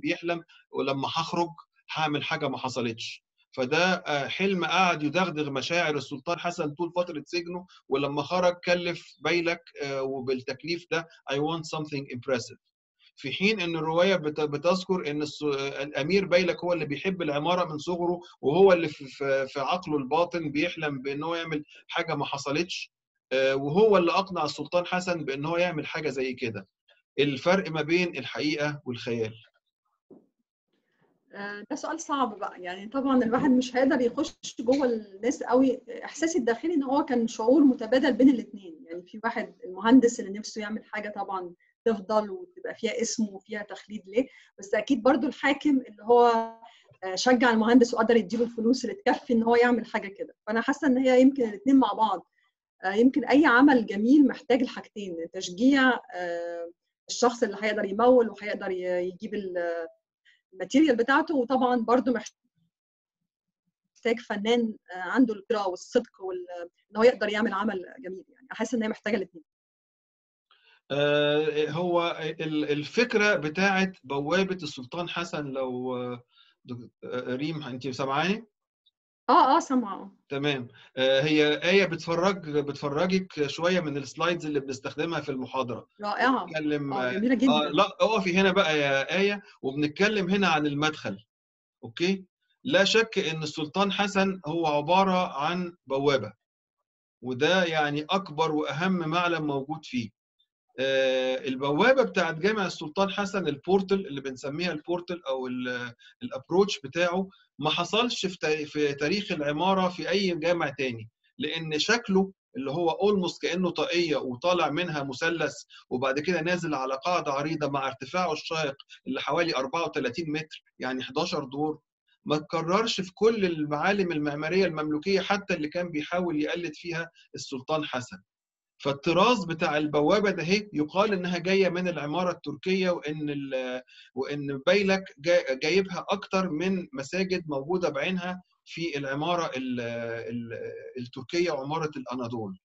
بيحلم ولما هخرج هعمل حاجه ما حصلتش فده حلم قعد يدغدغ مشاعر السلطان حسن طول فتره سجنه ولما خرج كلف بيلك وبالتكليف ده I want something impressive في حين ان الروايه بتذكر ان الامير بيلك هو اللي بيحب العماره من صغره وهو اللي في عقله الباطن بيحلم بان هو يعمل حاجه ما حصلتش وهو اللي اقنع السلطان حسن بان هو يعمل حاجه زي كده الفرق ما بين الحقيقه والخيال ده سؤال صعب بقى يعني طبعا الواحد مش هيقدر يخش جوه الناس قوي احساسي الداخلي ان هو كان شعور متبادل بين الاثنين يعني في واحد المهندس اللي نفسه يعمل حاجه طبعا تفضل وتبقى فيها اسمه وفيها تخليد ليه بس اكيد برضو الحاكم اللي هو شجع المهندس وقدر يديله الفلوس اللي تكفي ان هو يعمل حاجه كده فانا حاسه ان هي يمكن الاثنين مع بعض يمكن اي عمل جميل محتاج الحاجتين تشجيع الشخص اللي هيقدر يمول وهيقدر يجيب الماتيريال بتاعته وطبعا برضو محتاج فنان عنده القراءه والصدق وان هو يقدر يعمل عمل جميل يعني احس ان هي محتاجه الاثنين هو الفكره بتاعت بوابه السلطان حسن لو ريم انت سامعاني؟ اه اه سامعه تمام هي آية بتفرج بتفرجك شوية من السلايدز اللي بنستخدمها في المحاضرة رائعة بنتكلم آه جميلة جدا آه لا اقفي هنا بقى يا آية وبنتكلم هنا عن المدخل اوكي لا شك ان السلطان حسن هو عبارة عن بوابة وده يعني اكبر واهم معلم موجود فيه البوابه بتاعت جامع السلطان حسن البورتل اللي بنسميها البورتل او الابروتش بتاعه ما حصلش في تاريخ العماره في اي جامع تاني لان شكله اللي هو اولموست كانه طاقيه وطالع منها مثلث وبعد كده نازل على قاعده عريضه مع ارتفاعه الشاهق اللي حوالي 34 متر يعني 11 دور ما تكررش في كل المعالم المعماريه المملوكيه حتى اللي كان بيحاول يقلد فيها السلطان حسن فالطراز بتاع البوابه ده هي يقال انها جايه من العماره التركيه وان وان بيلك جايبها اكتر من مساجد موجوده بعينها في العماره ال ال التركيه وعماره الاناضول